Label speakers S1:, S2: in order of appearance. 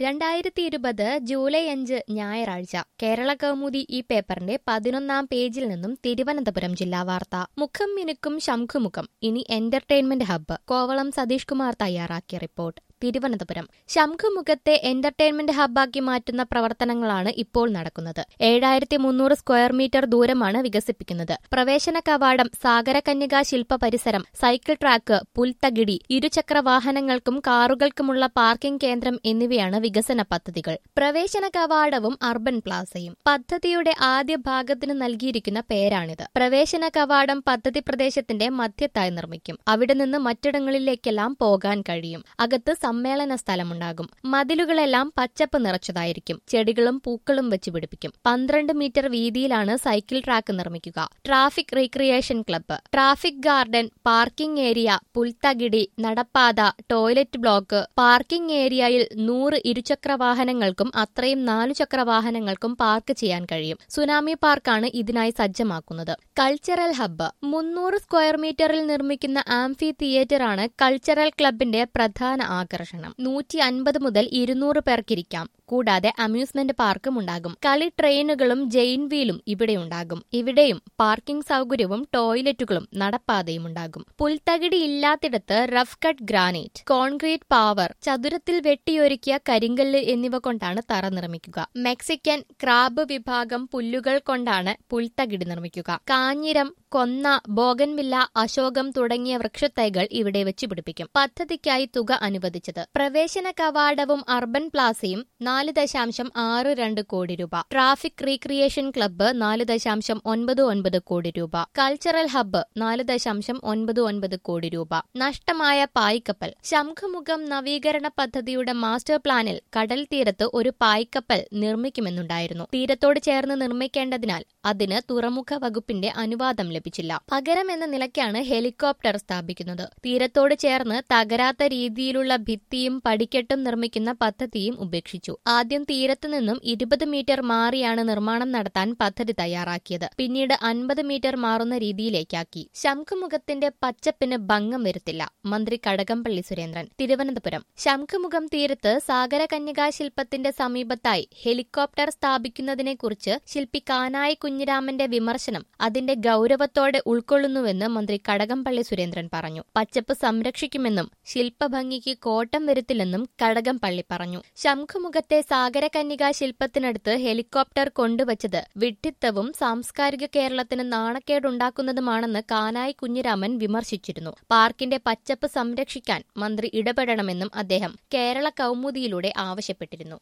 S1: രണ്ടായിരത്തി ഇരുപത് ജൂലൈ അഞ്ച് ഞായറാഴ്ച കേരള കൗമുദി ഈ പേപ്പറിന്റെ പതിനൊന്നാം പേജിൽ നിന്നും തിരുവനന്തപുരം ജില്ലാ വാർത്ത മുഖം മിനുക്കും ശംഖുമുഖം ഇനി എന്റർടൈൻമെന്റ് ഹബ്ബ് കോവളം സതീഷ് കുമാർ തയ്യാറാക്കിയ റിപ്പോർട്ട് തിരുവനന്തപുരം ശംഖുമുഖത്തെ എന്റർടൈൻമെന്റ് ഹബ്ബാക്കി മാറ്റുന്ന പ്രവർത്തനങ്ങളാണ് ഇപ്പോൾ നടക്കുന്നത് ഏഴായിരത്തി മുന്നൂറ് സ്ക്വയർ മീറ്റർ ദൂരമാണ് വികസിപ്പിക്കുന്നത് പ്രവേശന കവാടം സാഗരകന്യകാ ശില്പ പരിസരം സൈക്കിൾ ട്രാക്ക് പുൽത്തകിടി ഇരുചക്ര വാഹനങ്ങൾക്കും കാറുകൾക്കുമുള്ള പാർക്കിംഗ് കേന്ദ്രം എന്നിവയാണ് വികസന പദ്ധതികൾ പ്രവേശന കവാടവും അർബൻ പ്ലാസയും പദ്ധതിയുടെ ആദ്യ ഭാഗത്തിന് നൽകിയിരിക്കുന്ന പേരാണിത് പ്രവേശന കവാടം പദ്ധതി പ്രദേശത്തിന്റെ മധ്യത്തായി നിർമ്മിക്കും അവിടെ നിന്ന് മറ്റിടങ്ങളിലേക്കെല്ലാം പോകാൻ കഴിയും അകത്ത് സമ്മേളന സ്ഥലമുണ്ടാകും മതിലുകളെല്ലാം പച്ചപ്പ് നിറച്ചതായിരിക്കും ചെടികളും പൂക്കളും വെച്ച് പിടിപ്പിക്കും പന്ത്രണ്ട് മീറ്റർ വീതിയിലാണ് സൈക്കിൾ ട്രാക്ക് നിർമ്മിക്കുക traffic recreation club traffic garden parking area പുൽത്തകിടി നടപ്പാത ടോയ്ലറ്റ് ബ്ലോക്ക് പാർക്കിംഗ് ഏരിയയിൽ നൂറ് ഇരുചക്ര വാഹനങ്ങൾക്കും അത്രയും നാലുചക്ര വാഹനങ്ങൾക്കും പാർക്ക് ചെയ്യാൻ കഴിയും സുനാമി പാർക്കാണ് ഇതിനായി സജ്ജമാക്കുന്നത് കൾച്ചറൽ ഹബ്ബ് മുന്നൂറ് സ്ക്വയർ മീറ്ററിൽ നിർമ്മിക്കുന്ന ആംഫി തിയേറ്റർ ആണ് കൾച്ചറൽ ക്ലബിന്റെ പ്രധാന ആകർഷണം നൂറ്റി അൻപത് മുതൽ ഇരുന്നൂറ് പേർക്കിരിക്കാം കൂടാതെ അമ്യൂസ്മെന്റ് പാർക്കും ഉണ്ടാകും കളി ട്രെയിനുകളും ജെയിൻ വീലും ഇവിടെയുണ്ടാകും ഇവിടെയും പാർക്കിംഗ് സൗകര്യവും ടോയ്ലറ്റുകളും നടപ്പാതയും ഉണ്ടാകും പുൽത്തകിടി ഇല്ലാത്തിടത്ത് rough cut granite concrete paver ചതുരത്തിൽ വെട്ടിയൊരുക്കിയ കരിങ്കല്ല് എന്നിവ കൊണ്ടാണ് തറ നിർമ്മിക്കുക മെക്സിക്കൻ ക്രാബ് വിഭാഗം പുല്ലുകൾ കൊണ്ടാണ് പുൽത്തകിടി നിർമ്മിക്കുക കാഞ്ഞിരം കൊന്ന ബോഗൻവില്ല അശോകം തുടങ്ങിയ വൃക്ഷത്തൈകൾ ഇവിടെ വെച്ച് പിടിപ്പിക്കും പദ്ധതിക്കായി തുക അനുവദിച്ചത് പ്രവേശന കവാടവും അർബൻ പ്ലാസയും നാല് ദശാംശം ആറ് രണ്ട് കോടി രൂപ ട്രാഫിക് റീക്രിയേഷൻ ക്ലബ്ബ് നാല് ദശാംശം ഒൻപത് ഒൻപത് കോടി രൂപ കൾച്ചറൽ ഹബ്ബ് നാല് ദശാംശം ഒൻപത് ഒൻപത് കോടി രൂപ നഷ്ടമായ പായ്ക്കപ്പൽ ശംഖുമുഖം നവീകരണ പദ്ധതിയുടെ മാസ്റ്റർ പ്ലാനിൽ കടൽ തീരത്ത് ഒരു പായ്ക്കപ്പൽ നിർമ്മിക്കുമെന്നുണ്ടായിരുന്നു തീരത്തോട് ചേർന്ന് നിർമ്മിക്കേണ്ടതിനാൽ അതിന് തുറമുഖ വകുപ്പിന്റെ അനുവാദം ലഭിച്ചില്ല പകരം എന്ന നിലയ്ക്കാണ് ഹെലികോപ്റ്റർ സ്ഥാപിക്കുന്നത് തീരത്തോട് ചേർന്ന് തകരാത്ത രീതിയിലുള്ള ഭിത്തിയും പടിക്കെട്ടും നിർമ്മിക്കുന്ന പദ്ധതിയും ഉപേക്ഷിച്ചു ആദ്യം തീരത്തു നിന്നും ഇരുപത് മീറ്റർ മാറിയാണ് നിർമ്മാണം നടത്താൻ പദ്ധതി തയ്യാറാക്കിയത് പിന്നീട് അൻപത് മീറ്റർ മാറുന്ന രീതിയിലേക്കാക്കി ശംഖുമുഖത്തിന്റെ പച്ചപ്പിന് ഭംഗം വരുത്തില്ല മന്ത്രി കടകംപള്ളി സുരേന്ദ്രൻ തിരുവനന്തപുരം ശംഖുമുഖം തീരത്ത് സാഗരകന്യകാ ശില്പത്തിന്റെ സമീപത്തായി ഹെലികോപ്റ്റർ സ്ഥാപിക്കുന്നതിനെക്കുറിച്ച് ശില്പി കാനായി കുഞ്ഞിരാമന്റെ വിമർശനം അതിന്റെ ഗൌരവത്തോടെ ഉൾക്കൊള്ളുന്നുവെന്ന് മന്ത്രി കടകംപള്ളി സുരേന്ദ്രൻ പറഞ്ഞു പച്ചപ്പ് സംരക്ഷിക്കുമെന്നും ശില്പഭംഗിക്ക് കോട്ടം വരുത്തില്ലെന്നും കടകംപള്ളി പറഞ്ഞു ശംഖുമുഖത്തെ സാഗരകന്യകാ ശില്പത്തിനടുത്ത് ഹെലികോപ്റ്റർ കൊണ്ടുവച്ചത് വിഡ്ഢിത്തവും സാംസ്കാരിക കേരളത്തിന് നാണക്കേടുണ്ടാക്കുന്നതുമാണെന്ന് കാനായി കുഞ്ഞിരാമൻ വിമർശിച്ചിരുന്നു പാർക്കിന്റെ പച്ചപ്പ് സംരക്ഷിക്കാൻ മന്ത്രി ഇടപെടണമെന്നും അദ്ദേഹം കേരള കൗമുദിയിലൂടെ ആവശ്യപ്പെട്ടിരുന്നു